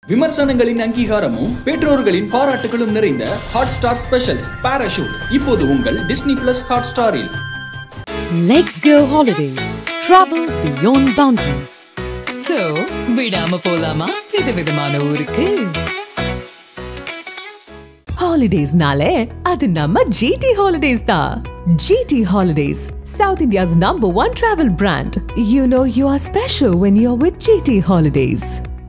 விமர்சனங்களின் அங்கீகாரமும் பெற்றோர்களின் பாராட்டுகளும் நிறைந்த ஹாட் ஸ்டார் ஸ்பெஷல்ஸ் பாராஷூட் இப்போது உங்கள் டிஸ்னி பிளஸ் ஹாட் ஸ்டாரில் Let's go holidays. Travel beyond boundaries. So விடாம போலாமா விதவிதமான ஊருக்கு Holidaysனாலே அது நம்ம GT Holidays தான். GT Holidays, South India's number one travel brand. You know you are special when you're with GT Holidays.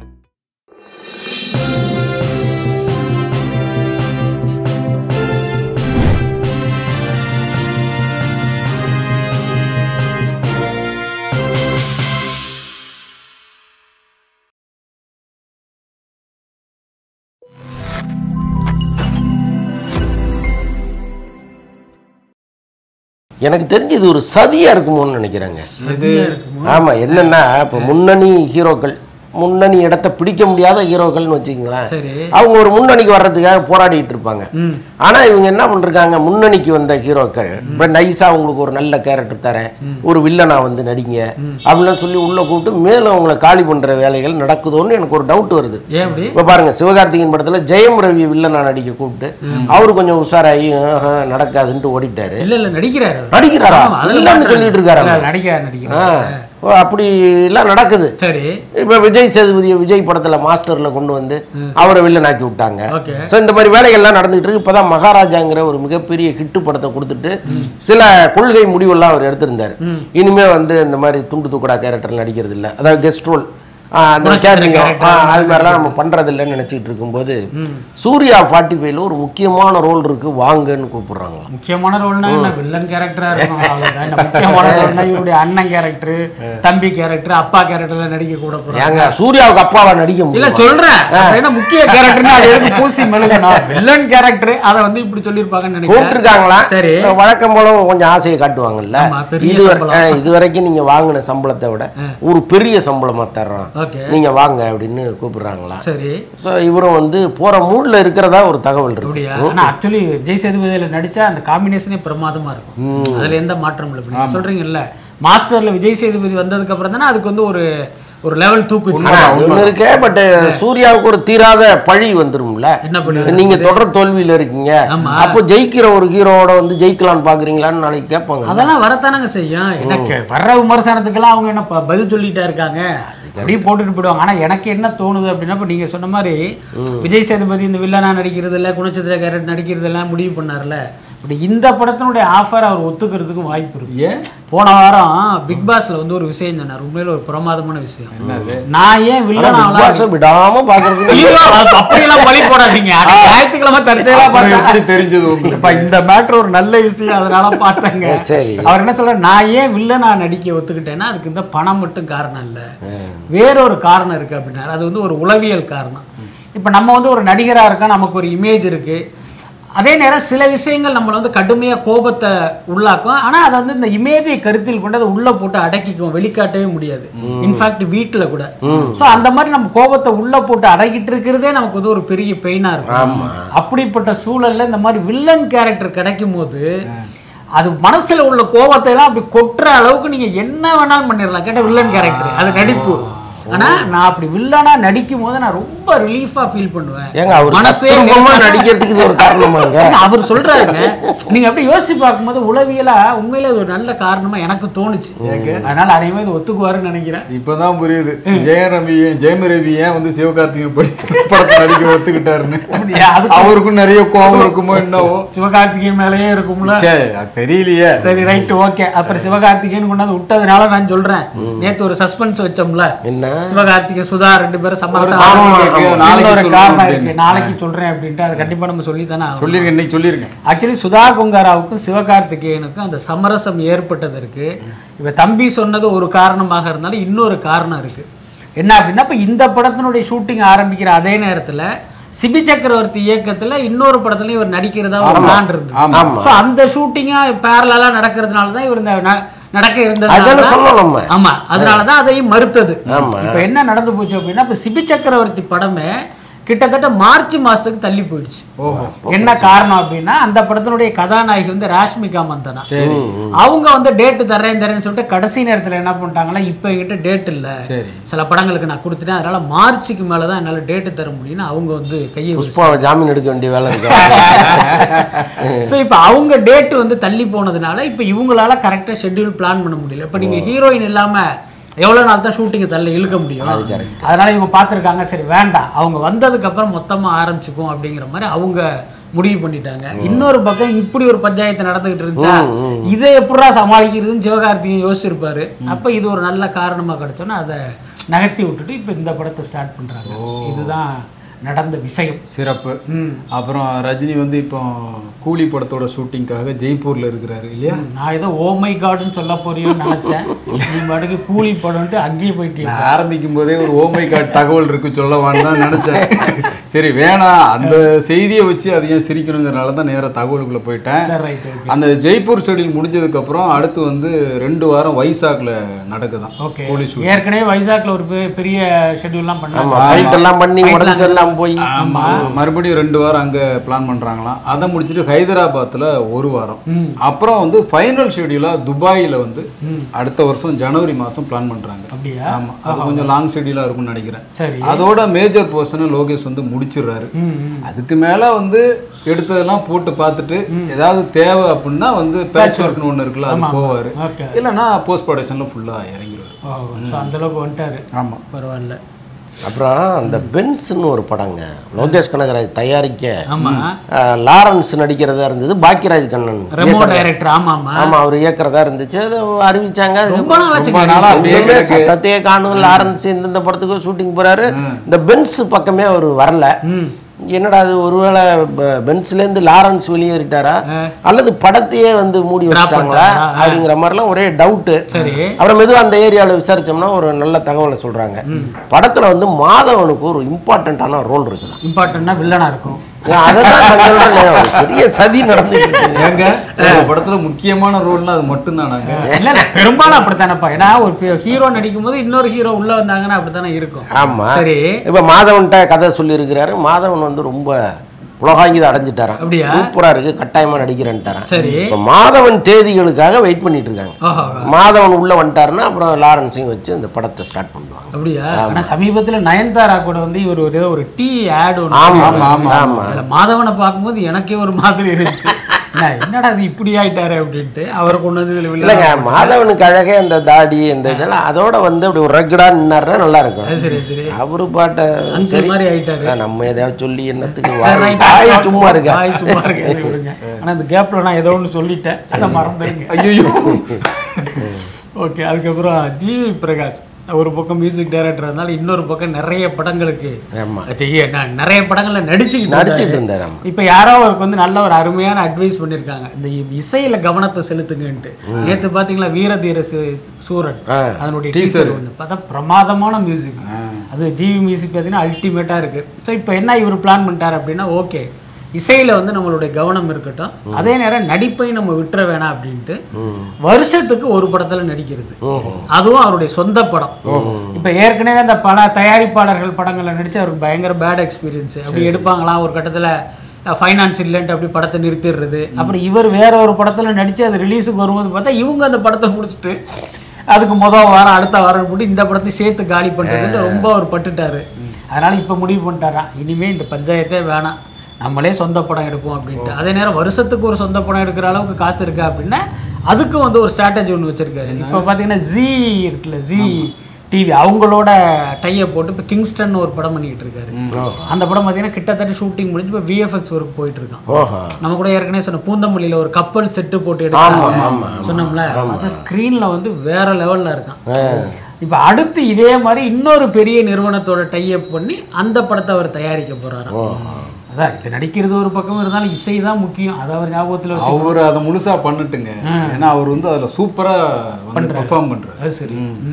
எனக்கு தெரிஞ்சு இது ஒரு சதியா இருக்குமோன்னு நினைக்கிறாங்க ஆமா என்னன்னா இப்ப முன்னணி ஹீரோக்கள் முன்னணி இடத்த பிடிக்க முடியாத ஹீரோக்கள்னு வச்சுக்கங்களேன் அவங்க ஒரு முன்னணிக்கு வர்றதுக்காக போராடிட்டு இருப்பாங்க ஆனா இவங்க என்ன பண்ணிருக்காங்க முன்னணிக்கு வந்த ஹீரோக்கள் இப்ப நைஸா உங்களுக்கு ஒரு நல்ல கேரக்டர் தரேன் ஒரு வில்லனா வந்து நடிங்க அப்படிலாம் சொல்லி உள்ள கூப்பிட்டு மேலும் அவங்கள காலி பண்ற வேலைகள் நடக்குதோன்னு எனக்கு ஒரு டவுட் வருது ஏன் அப்படி இப்ப பாருங்க சிவகார்த்திகேயன் படத்துல ஜெயம் ரவி வில்லனா நடிக்க கூப்பிட்டு அவரு கொஞ்சம் உஷாராகி ஆஹா, நடக்காதுன்ட்டு ஓடிட்டாரு இல்ல இல்ல நடிக்கிறாரு அவரு. நடிக்கிறாரா ஆமா, அதுல இல்லைன்னு மாற்றம் சொல்லிட்டு இருக்காரு இல்ல, அவர். நடிக்கிறார் ஆ, நடிக்கிறார் ஓ, அப்படி எல்லாம் நடக்குது சரி இப்ப விஜய் சேதுபதியை விஜய் படத்துல மாஸ்டர்ல கொண்டு வந்து அவரை வில்லனாக்கி விட்டாங்க ஓகே சோ இந்த மாதிரி வேலைகள்லாம் நடந்துகிட்டு இருக்கு இப்பதான் மகாராஜாங்கிற ஒரு மிகப்பெரிய ஹிட்டு படத்தை கொடுத்துட்டு சில கொள்கை முடிவெல்லாம் அவர் எடுத்திருந்தாரு இனிமே வந்து இந்த மாதிரி துண்டு தூக்கடா கேரக்டர் நடிக்கிறது இல்ல அதாவது கெஸ்ட் ரோல் அந்த குணச்சித்திர கேரியம் character. அது மாதிரிலாம் நம்ம பண்றது இல்லைன்னு நினைச்சிட்டு இருக்கும்போது சூர்யா ஃபார்ட்டி ஃபைவ்ல ஒரு முக்கியமான ரோல் இருக்கு வாங்கன்னு கூப்பிடுறாங்க முக்கியமான ரோல்னா என்ன வில்லன் கேரக்டரா இருக்கும் அவ்வளவுதான். இந்த முக்கியமான ரோல்னா இவருடைய அண்ணன் கேரக்டர் தம்பி கேரக்டர் அப்பா கேரக்டர்ல நடிக்க கூட போறாங்க ஏங்க சூர்யாவுக்கு அப்பாவா நடிக்க இல்ல முடியும் சொல்றேன் அப்ப என்ன முக்கிய கேரக்டர்னா அது எதுக்கு பூசி மெழுகணும் வில்லன் கேரக்டர் அத வந்து இப்படி சொல்லிருப்பாங்கன்னு நினைக்கிறேன் கூப்பிட்டுருக்காங்களா சரி வழக்கம் போல கொஞ்சம் ஆசையை காட்டுவாங்கல்ல ஆமா, பெரிய இது சம்பளம். இது வரைக்கும் நீங்க வாங்கின சம்பளத்தை விட ஒரு பெரிய சம்பளமா தர்றோம் ஓகே நீங்க வாங்க அப்படின்னு கூப்பிடுறாங்களா சரி சோ இவரும் வந்து போற மூட்ல இருக்கிறதா ஒரு தகவல் அப்படியா இருக்கு ஆனா ஆக்சுவலி விஜய் சேதுபதியில நடிச்சா அந்த காம்பினேஷனே பிரமாதமா இருக்கும் அதுல எந்த மாற்றமும் இல்லை இப்ப நீங்க சொல்றீங்கல்ல மாஸ்டர்ல விஜய் சேதுபதி வந்ததுக்கு அப்புறம் தானே அதுக்கு வந்து ஒரு ஒரு லெவல் தூக்கு ஆனா, ஒண்ணு இருக்கே பட் சூர்யாவுக்கு ஒரு தீராத பழி வந்துரும்ல என்ன பண்ணி நீங்க தொடர் தோல்வியில இருக்கீங்க ஆமா. அப்போ ஜெயிக்கிற ஒரு ஹீரோவோட வந்து ஜெயிக்கலாம்னு பாக்குறீங்களான்னு நாளைக்கு கேட்பாங்க அதெல்லாம் வரத்தானங்க செய்யும் எனக்கு வர்ற விமர்சனத்துக்கெல்லாம் அவங்க என்ன ப- பதில் சொல்லிட்டா இருக்காங்க அப்படியே போட்டுட்டு போயிடுவாங்க ஆனா எனக்கு என்ன தோணுது அப்படின்னா இப்ப நீங்க சொன்ன மாதிரி விஜய் சேதுபதி இந்த வில்லனா நடிக்கிறது இல்ல குணச்சித்திர கேரட் நடிக்கிறது எல்லாம் முடிவு பண்ணார்ல இப்படி இந்த படத்தினுடைய ஆஃபர் அவர் ஒத்துக்கிறதுக்கும் வாய்ப்பு இருக்கு ஏன் போன வாரம் பிக் பாஸ்ல வந்து ஒரு விஷயம் சொன்னார் உண்மையில ஒரு பிரமாதமான விஷயம் நான் ஏன் வில்லனா Big Boss-அ விடாம பாக்குறதுக்கு ஐயோ, அது அப்படியெல்லாம் பழி போடாதீங்க அட, ஞாயிற்றுக்கிழமை தற்செயலா அப்புறம் எப்படி பார்த்தேன் தெரிஞ்சது உங்களுக்கு இப்ப இந்த மேட்ரு ஒரு நல்ல விஷயம் அதனால பார்த்தேங்க சரி. அவர் என்ன சொல்ற நான் ஏன் வில்லனா நடிக்க ஒத்துக்கிட்டேன்னா அதுக்கு இந்த பணம் மட்டும் காரணம் இல்ல வேறொரு காரணம் இருக்கு அப்படின்னாரு அது வந்து ஒரு உளவியல் காரணம் இப்ப நம்ம வந்து ஒரு நடிகரா இருக்கா நமக்கு ஒரு இமேஜ் இருக்கு அதே நேரம் சில விஷயங்கள் நம்மளை வந்து கடுமையா கோபத்தை உள்ளாக்கும் ஆனா அதை வந்து இந்த இமேஜை கருத்தில் கொண்டு அதை உள்ள போட்டு அடக்கிக்கும் வெளிக்காட்டவே முடியாது இன்ஃபேக்ட் வீட்டுல கூட சோ அந்த மாதிரி நம்ம கோபத்தை உள்ள போட்டு அடக்கிட்டு இருக்கிறதே நமக்கு வந்து ஒரு பெரிய பெயினா இருக்கும் அப்படிப்பட்ட சூழல்ல இந்த மாதிரி வில்லன் கேரக்டர் கிடைக்கும் போது அது மனசுல உள்ள கோபத்தை எல்லாம் அப்படி கொட்டுற அளவுக்கு நீங்க என்ன வேணாலும் பண்ணிடலாம் கேட்ட வில்லன் கேரக்டர் அது நடிப்பு ஆனா நான் அப்படி வில்லனா நடிக்கும் போது நான் ரொம்ப ரிலீஃபா ஃபீல் பண்ணுவேன் ஏங்க அவர் மனசே தத்ரூபமா லேசா- நடிக்கிறதுக்கு இது ஒரு காரணமாங்க இல்ல, அவர் சொல்றாருங்க நீங்க அப்படி யோசிச்சு பார்க்கும்போது உளவியலா உண்மையிலே அது ஒரு நல்ல காரணமா எனக்கு தோணுச்சு அதனால அனைவரும் இது ஒத்துக்குவாருன்னு நினைக்கிறேன் இப்பதான் புரியுது ஜெயம் ரவி ஜெயம் ரவி ஏன் வந்து சிவகார்த்திகேயன் படி படத்தை நடிக்க ஒத்துக்கிட்டாருன்னு அப்படியா? அதுக்கு- அவருக்கும் நிறைய கோபம் இருக்குமோ என்னவோ சிவகார்த்திகேயன் மேலேயே இருக்கும்ல சரி அது தெரியலையே சரி ரைட் ஓகே அப்புறம் சிவகார்த்திகேயன் கொண்டாந்து விட்டதுனால நான் சொல்றேன் நேத்து ஒரு சஸ்பென்ஸ் வச்சோம்ல என்ன சிவகார்த்திகேயன் சுதா ரெண்டு பேரும் சமரசம் காரணம் ஆகணும். இருக்கு, இதுல நாளைக்கு ஒரு சொல்றேன் காரணம் அப்படின்னு. இருக்கு நாளைக்கு சொல்றேன் அப்படின்ட்டு அது கண்டிப்பா நம்ம சொல்லி தானே சொல்லிருங்க இன்னைக்கு சொல்லிருங்க ஆக்சுவலி சுதா கொங்காராவுக்கும் சிவகார்த்திகேயனுக்கும் அந்த சமரசம் ஏற்பட்டதற்கு இப்ப தம்பி சொன்னது ஒரு காரணமாக இருந்தாலும் இன்னொரு காரணம் இருக்கு என்ன அப்படின்னா இப்ப இந்த படத்தினுடைய ஷூட்டிங் ஆரம்பிக்கிற அதே நேரத்துல சிபி சக்கரவர்த்தி இயக்கத்துல இன்னொரு படத்துலயும் இவர் நடிக்கிறதா ஒரு பிளான் இருந்தது ஆமா. ஸோ அந்த ஷூட்டிங்கா பேரலா நடக்கிறதுனால தான் இவர் இந்த ந- நடக்க அதானே இருந்தது சொன்னோம் நம்ம ஆமா அதனால தான் அதையும் மறுத்தது ஆமா. இப்போ என்ன நடந்து போச்சு அப்படின்னா இப்போ சிபி சக்கரவர்த்தி படமே கிட்டத்தட்ட மார்ச் மாசத்துக்கு தள்ளி போயிடுச்சு என்ன காரணம் அப்படின்னா அந்த படத்தினுடைய கதாநாயகி வந்து ராஷ்மிகா மந்தனா சரி அவங்க வந்து டேட்டு தரேன் தரேன்னு சொல்லிட்டு கடைசி நேரத்துல என்ன பண்ணிட்டாங்கன்னா இப்போ என்கிட்ட டேட் இல்ல சரி சில படங்களுக்கு நான் கொடுத்துட்டேன் அதனால மார்ச்சுக்கு மேல தான் என்னால டேட்டு தர முடியும்னு அவங்க வந்து கையை புஷ்பாவை ஜாமீன் எடுக்க வேண்டிய வேலை இருக்கு ஸோ இப்போ அவங்க டேட் வந்து தள்ளி போனதுனால இப்போ இவங்களால கரெக்டாக ஷெட்யூல் பிளான் பண்ண முடியல இப்போ நீங்கள் ஹீரோயின் இல்லாமல் எவ்வளோ நாள் தான் ஷூட்டிங்கை தள்ள இழுக்க முடியும் அதனால இவங்க பார்த்துருக்காங்க சரி வேண்டாம் அவங்க வந்ததுக்கு அப்புறம் மொத்தமாக ஆரம்பிச்சுக்கும் அப்படிங்கிற மாதிரி அவங்க முடிவு பண்ணிட்டாங்க இன்னொரு பக்கம் இப்படி ஒரு பஞ்சாயத்து நடந்துகிட்டு இருந்துச்சா இதை எப்படா சமாளிக்கிறதுன்னு சிவகார்த்திகேயன் யோசிச்சிருப்பாரு அப்போ இது ஒரு நல்ல காரணமாக கிடைச்சோன்னா அதை நகர்த்தி விட்டுட்டு இப்போ இந்த படத்தை ஸ்டார்ட் பண்ணுறாங்க இதுதான் நடந்த விஷயம் சிறப்பு அப்புறம் ரஜினி வந்து இப்போ கூலி படத்தோட ஷூட்டிங்காக ஜெய்ப்பூர்ல இருக்கிறாரு இல்லையா நான் ஏதோ ஓமை கார்டுன்னு சொல்ல போறியோன்னு நினைச்சேன் நீ பாட்டுக்கு கூலி படம்ட்டு அங்கேயே போயிட்டீங்க நான் ஆரம்பிக்கும் போதே ஒரு ஓமை கார்டு தகவல் இருக்கு சொல்லவான்னு தான் நினைச்சேன் சரி வேணாம் அந்த செய்தியை வச்சு அதை ஏன் சிரிக்கணுங்கிறனால தான் நேரா தகவலுக்குள்ள போயிட்டேன் சரி ரைட் ஓகே அந்த ஜெய்ப்பூர் ஷெடியூல் முடிஞ்சதுக்கு அப்புறம் அடுத்து வந்து ரெண்டு வாரம் வைசாக்ல நடக்குதான் ஓகே போலீஸ் ஏற்கனவே வைசாக்ல ஒரு பெ- பெரிய ஷெட்யூல்லாம் ஆமா பண்ணாங்க ஃபைட் எல்லாம் பண்ணி உடஞ்செல்லாம் போய் ஆமா மறுபடியும் ரெண்டு வாரம் அங்க பிளான் பண்றாங்களாம் அதை முடிச்சுட்டு ஹைதராபாத்ல ஒரு வாரம் அப்புறம் வந்து ஃபைனல் ஷெடியூலா துபாயில வந்து அடுத்த வருஷம் ஜனவரி மாசம் பிளான் பண்றாங்க அப்படியா ஆமா அது கொஞ்சம் லாங் ஷெடியூலா இருக்கும்னு நினைக்கிறேன் சரி அதோட மேஜர் போர்ஷனை லோகேஷ் வந்து முடிச்சிடுறாரு ம், ம். அதுக்கு மேல வந்து எடுத்ததெல்லாம் போட்டு பார்த்துட்டு ஏதாவது தேவை அப்படின்னா வந்து பேட்ச் ஒர்க்னு ஒன்று இருக்குல்ல அது போவாரு ஓகே இல்லைன்னா போஸ்ட் ப்ரொடக்ஷன்ல ஃபுல்லா இறங்கிடுவாரு ஓ ஸோ அந்த அளவுக்கு வந்துட்டாரு ஆமா பரவாயில்ல அப்புறம் அந்த பென்ஸ்னு ஒரு படங்க லோகேஷ் கனகராஜ் தயாரிக்க ஆமா ஆஹ், லாரன்ஸ் நடிக்கிறதா இருந்தது பாக்கியராஜ் கண்ணன் ரெமோ டைரக்டர் ஆமா ஆமா ஆமா அவர் இயக்குறதா இருந்துச்சு அதை அறிவிச்சாங்க அது ரொம்ப நாள் ஆச்சு ரொம்ப நாளா அப்படியே எங்கேயுமே கிடக்கு. சத்தத்தையே காணும் லாரன்ஸ் இந்தந்த படத்துக்கு ஷூட்டிங் போறாரு இந்த பென்ஸ் பக்கமே அவர் வரல ம் என்னடா அது ஒருவேளை பெ- பென்ஸ்ல இருந்து லாரன்ஸ் வெளியேறிட்டாரா அல்லது படத்தையே வந்து மூடி வச்சுட்டாங்களா பண்ணிட்டாரா? அப்படிங்கிற மாதிரிலாம் ஒரே டவுட்டு சரி அப்புறம் மெதுவா அந்த ஏரியாவில் விசாரிச்சோம்னா ஒரு நல்ல தகவலை சொல்றாங்க படத்துல வந்து மாதவனுக்கு ஒரு இம்பார்ட்டண்ட்டான ரோல் இருக்குதான் இம்பார்ட்டன்ட்னா வில்லனா இருக்கும் அதை தான் நான் சொல்றேனே, ஒரு பெரிய சதி நடந்துட்டு இருக்கு. ஏங்க இந்த படத்துல முக்கியமான ரோல்னா அது மட்டும்தானாங்க இல்ல இல்ல பெரும்பாலும் அப்படித்தானப்பா ஏன்னா ஒரு ஹீரோ நடிக்கும் போது இன்னொரு ஹீரோ உள்ள வந்தாங்கன்னா அப்படித்தானே இருக்கும் ஆமா சரி இப்ப மாதவன்கிட்ட கதை சொல்லியிருக்கிறாரு மாதவன் வந்து ரொம்ப உலகாங்கித அடைஞ்சிட்டாராம் அப்படியா? சூப்பரா இருக்கு கட்டாயமா நடிக்கிறேன்ட்டாரான் சரி இப்ப மாதவன் தேதிகளுக்காக வெயிட் பண்ணிட்டு இருக்காங்க ஓஹோ மாதவன் உள்ள வந்துட்டாருன்னா அப்புறம் லாரன்ஸையும் வச்சு இந்த படத்தை ஸ்டார்ட் பண்ணுவாங்க அப்படியா ஆனா சமீபத்துல நயன்தாரா கூட வந்து இவர் ஒரு ஒரு டீ ஆட் ஒன்று ஆமா ஆமா, ஆமா, ஆமா அதுல மாதவனை பார்க்கும்போது எனக்கே ஒரு மாதிரி இருந்துச்சு என்ன, என்னடா இது இப்படி ஆயிட்டாரு அப்படின்ட்டு அவரை கொண்டு வந்து இதுல இல்லைங்க வில்லனா மாதவனுக்கு அழகே அந்த தாடி இந்த இதெல்லாம் அதோட வந்து அப்படி ஒரு ரக்கடா நின்னாருன்னா நல்லா அது இருக்கும் சரி சரி அவரு பாட்ட அங்கிள் சரி மாதிரி ஆயிட்டாரு அதான் நம்ம ஏதாவது சொல்லி என்னத்துக்கு சரி, வாய் right. வாய் சும்மா இருக்கா வாய் சும்மா இருக்கு அதை விடுங்க ஆனா இந்த கேப்ல நான் ஏதோ ஒன்று சொல்லிட்டேன் அதை மறந்துடுங்க ஐயோ ஓகே அதுக்கப்புறம் ஜிவி பிரகாஷ் ஒரு பக்கம் மியூசிக் டைரக்டர் இருந்தாலும் இன்னொரு பக்கம் நிறைய படங்களுக்கு ஆமா செய்ய நான் நிறைய படங்கள்ல நடிச்சுக்கிட்டு நடிச்சிட்டு இருந்தாரு. இருந்தாரு ஆமா இப்ப யாரோ அவருக்கு வந்து நல்ல ஒரு அருமையான அட்வைஸ் பண்ணிருக்காங்க இந்த இசையில கவனத்தை செலுத்துங்கன்ட்டு நேத்து பாத்தீங்களா வீரதீர சு- சூரன் ஆ. அதனுடைய டீசர் ஒன்று பார்த்தா பிரமாதமான மியூசிக் அது ஜிவி மியூசிக் பார்த்தீங்கன்னா அல்டிமேட்டா இருக்கு ஸோ இப்போ என்ன இவர் பிளான் பண்ணிட்டாரு அப்படின்னா ஓகே இசையில வந்து நம்மளுடைய கவனம் இருக்கட்டும் அதே நேரம் நடிப்பை நம்ம விட்டுற வேணாம் அப்படின்ட்டு வருஷத்துக்கு ஒரு படத்துல நடிக்கிறது அதுவும் அவருடைய சொந்த படம் இப்ப ஏற்கனவே அந்த பல தயாரிப்பாளர்கள் படங்கள்ல நடிச்சு அவருக்கு பயங்கர பேட் எக்ஸ்பீரியன்ஸ் அப்படி எடுப்பாங்களாம் ஒரு கட்டத்துல ஃபைனான்ஸ் இல்லைன்ட்டு அப்படி படத்தை நிறுத்திடுறது அப்புறம் இவர் வேற ஒரு படத்துல நடிச்சு அது ரிலீஸுக்கு வரும்போது பார்த்தா இவங்க அந்த படத்தை முடிச்சுட்டு அதுக்கு முதல் வாரம் அடுத்த வாரம் போட்டு இந்த படத்தையும் சேர்த்து காலி பண்ணுறதுன்னு ரொம்ப அவர் பட்டுட்டாரு அதனால இப்போ முடிவு பண்ணிட்டாராம் இனிமே இந்த பஞ்சாயத்தே வேணாம் நம்மளே சொந்த படம் எடுப்போம் அப்படின்ட்டு அதே நேரம் வருஷத்துக்கு ஒரு சொந்த படம் எடுக்கிற அளவுக்கு காசு இருக்கா அப்படின்னா அதுக்கும் வந்து ஒரு ஸ்ட்ராட்டஜி ஒன்று வச்சிருக்காரு இப்போ பார்த்தீங்கன்னா ஜி இருக்குல்ல ஜி டிவி அவங்களோட டைய போட்டு இப்போ கிங்ஸ்டன் ஒரு படம் பண்ணிக்கிட்டு இருக்காரு அந்த படம் பார்த்தீங்கன்னா கிட்டத்தட்ட ஷூட்டிங் முடிஞ்சு இப்போ விஎஃப்எக்ஸ் ஒர்க் போயிட்டு இருக்கான் ஓஹோ நம்ம கூட ஏற்கனவே சொன்ன பூந்தமல்லியில ஒரு கப்பல் செட்டு போட்டு ஆமா, எடுத்தாங்க ஆமா, சொன்னோம்ல அந்த ஸ்க்ரீன்ல வந்து வேற லெவல்ல இருக்கான் இப்போ அடுத்து இதே மாதிரி இன்னொரு பெரிய நிறுவனத்தோட டைப் பண்ணி அந்த படத்தை அவர் தயாரிக்க போறாராம் அதான் இது நடிக்கிறது ஒரு பக்கம் இருந்தாலும் இசை தான் முக்கியம் அதை அவர் ஞாபகத்துல வச்சு அவர் அதை முழுசா பண்ணட்டுங்க ஏன்னா அவர் வந்து அதுல சூப்பரா வந்து பெர்ஃபார்ம் பண்றாரு அது சரி ம்.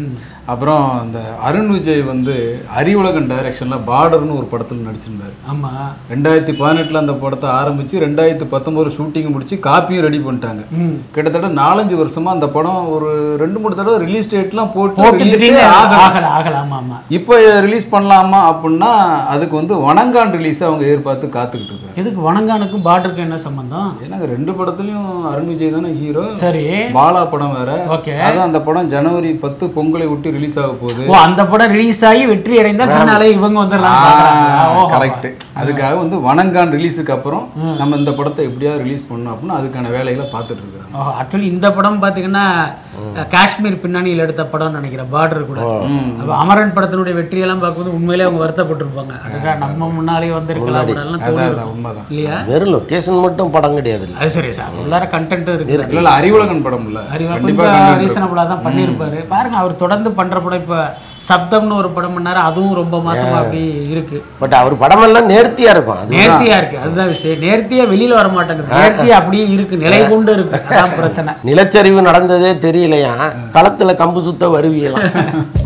அப்புறம் அந்த அருண் விஜய் வந்து அறிவுலகன் டைரக்ஷனில் பார்டர்னு ஒரு படத்தில் நடிச்சிருந்தார் ஆமா ரெண்டாயிரத்தி பதினெட்டில் அந்த படத்தை ஆரம்பித்து ரெண்டாயிரத்தி பத்தொம்போது ஷூட்டிங் முடிச்சு காப்பியும் ரெடி பண்ணிட்டாங்க ம் கிட்டத்தட்ட நாலஞ்சு வருஷமா அந்த படம் ஒரு ரெண்டு மூணு தடவை ரிலீஸ் டேட்லாம் போட்டு போட்டு release திடீர்னு ஏ ஆகல ஆகல ஆகல ஆமா ஆமா இப்போ ரிலீஸ் பண்ணலாமா அப்படின்னா அதுக்கு வந்து வணங்கான் ரிலீஸ் அவங்க எதிர்பார்த்து காத்துக்கிட்டு இருக்காங்க எதுக்கு வணங்கானுக்கும் பார்டருக்கும் என்ன சம்பந்தம் ஏன்னாங்க ரெண்டு படத்துலயும் அருண் விஜய் தானே ஹீரோ சரி பாலா படம் வேற ஓகே அதான் அந்த படம் ஜனவரி பத்து பொங்கலை விட்டு ரிலீஸ் ஆக போகுது ஓ அந்த படம் ரிலீஸ் ஆகி வெற்றி அடைந்தா பின்னாலே இவங்க வந்துடலாம் கரெக்ட் அதுக்காக வந்து வணங்கான் ரிலீஸுக்கு அப்புறம் நம்ம இந்த படத்தை எப்படியாவது ரிலீஸ் பண்ணணும் அப்படின்னு அதுக்கான வேலைகளை பார்த்துட்டு இருக்கிறாங்க ஆக்சுவலி இந்த படம் பாத்தீங்கன்னா காஷ்மீர் பின்னணியில் எடுத்த படம்னு நினைக்கிறேன் பார்டர் கூட அப்ப அமரன் படத்தினுடைய வெற்றியெல்லாம் பார்க்கும்போது உண்மையிலே அவங்க வருத்தப்பட்டிருப்பாங்க அதுக்காக நம்ம முன்னாலே வந்திருக்கலாம் அப்படிலாம் தோணி அதான் இருக்கும். உண்மைதான் இல்லையா வெறும் லொக்கேஷன் மட்டும் படம் கிடையாது அது சரி சார் உள்ளார கண்டென்ட் இருக்கு இல்ல இல்ல அறிவுலகன் படம் இல்ல அறிவா கண்டிப்பா கொஞ்சம் content இருக்கும். ரீசனபிளாக தான் பண்ணியிருப்பாரு பாருங்க அவர் தொடர்ந்து பண்ற படம் இப்போ சப்தம்னு ஒரு படம் பண்ணாரு அதுவும் ரொம்ப மாசமா அப்படி இருக்கு பட் அவர் படமெல்லாம் நேர்த்தியா இருக்கும் அது நேர்த்தியா இருக்கு அதுதான் விஷயம் நேர்த்தியா வெளியில வர மாட்டேங்குது நேர்த்தியா அப்படியே இருக்கு நிலை கொண்டு இருக்கு அதான் பிரச்சனை நிலச்சரிவு நடந்ததே தெரியலையா களத்துல கம்பு சுத்த வருவியலாம்